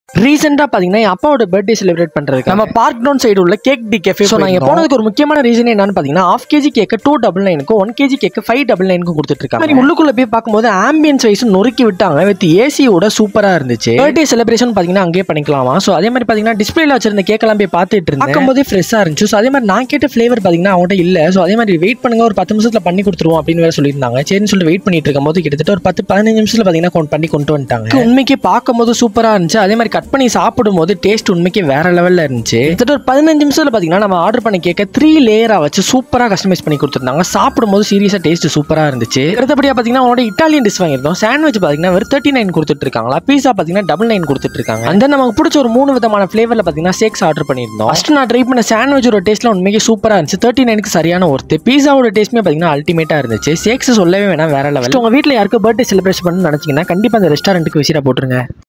ரீசெண்டா பாத்தீங்கன்னா என் அப்பாவோட பர்த்டே செலிப்ரேட் பண்றதுக்கு நம்ம பார்க் டவுன் சைடு உள்ள கேக் டி கேஃபே ஸோ நான் இங்க போனதுக்கு ஒரு முக்கியமான ரீசன் என்னன்னு பாத்தீங்கன்னா half KG cake two double நைனுக்கும் one KG cake five double நைனுக்கும் கொடுத்துட்டு இருக்காங்க மாதிரி உள்ளுக்குள்ள போய் பார்க்கும்போது ஆம்பியன்ஸ் வைஸ் நொறுக்கி விட்டாங்க வித் ஏசியோட சூப்பரா இருந்துச்சு பர்த்டே செலிப்ரேஷன் பாத்தீங்கன்னா அங்கேயே பண்ணிக்கலாமா ஸோ அதே மாதிரி பாத்தீங்கன்னா டிஸ்பிளேல வச்சிருந்த கேக்கெல்லாம் போய் பார்த்துட்டு இருந்தேன் பார்க்கும்போதே ஃப்ரெஷ்ஷா இருந்துச்சு ஸோ அதே மாதிரி நான் கேட்ட ஃபிளேவர் பாத்தீங்கன்னா அவங்ககிட்ட இல்ல ஸோ அதே மாதிரி வெயிட் பண்ணுங்க ஒரு பத்து நிமிஷத்துல பண்ணி கொடுத்துருவோம் அப்படின்னு வேற சொல்லியிருந்தாங்க சரின்னு சொல்லிட்டு வெயிட் பண்ணிட்டு இருக்கும் போது கிட்டத்தட்ட ஒரு பத்து பதினஞ்சு நிமிஷத்துல பாத்தீங்கன்னா கொண்டு பண்ணி கொண்டு வந்துட்டாங்க உண்மைக்கு பார்க்கும்போது சூப்பரா இருந்துச்சு அதே மாதிரி கட் பண்ணி சாப்பிடும்போது டேஸ்ட் உண்மைக்கு வேற லெவல்ல இருந்துச்சு கிட்டத்தட்ட ஒரு பதினஞ்சு நிமிஷத்துல பாத்தீங்கன்னா நம்ம ஆர்டர் பண்ண கேக்க த்ரீ லேயரா வச்சு சூப்பரா கஸ்டமைஸ் பண்ணி கொடுத்துருந்தாங்க சாப்பிடும்போது சீரியஸா டேஸ்ட் சூப்பரா இருந்துச்சு அடுத்தபடியா பாத்தீங்கன்னா அவனோட இட்டாலியன் டிஷ் வாங்கியிருந்தோம் சாண்ட்விச் பாத்தீங்கன்னா வெறும் தேர்ட்டி நைன் கொடுத்துட்டு இருக்காங்களா பீஸா பாத்தீங்கன்னா டபுள் நைன் கொடுத்துட்டு இருக்காங்க அந்த நமக்கு பிடிச்ச ஒரு மூணு விதமான ஃபிளேவர்ல பாத்தீங்கன்னா சேக்ஸ் ஆர்டர் பண்ணியிருந்தோம் ஃபர்ஸ்ட் நான் ட்ரை பண்ண சாண்ட்விச்சோட டேஸ்ட்ல உண்மைக்கு சூப்பரா இருந்துச்சு தேர்ட்டி நைனுக்கு சரியான ஒருத்து பீஸாவோட டேஸ்ட்மே பாத்தீங்கன்னா அல்டிமேட்டா இருந்துச்சு சேக்ஸ் சொல்லவே வேணாம் வேற லெவல் உங்க வீட்ல யாருக்கு பர்த்டே செலிப்ரேஷன் பண்ணணும்னு நினைச்சீங்கன்னா கண்டிப்பா அந்த ரெஸ்டாரண்ட்டுக்கு விசிட்டா போட்டுருங்க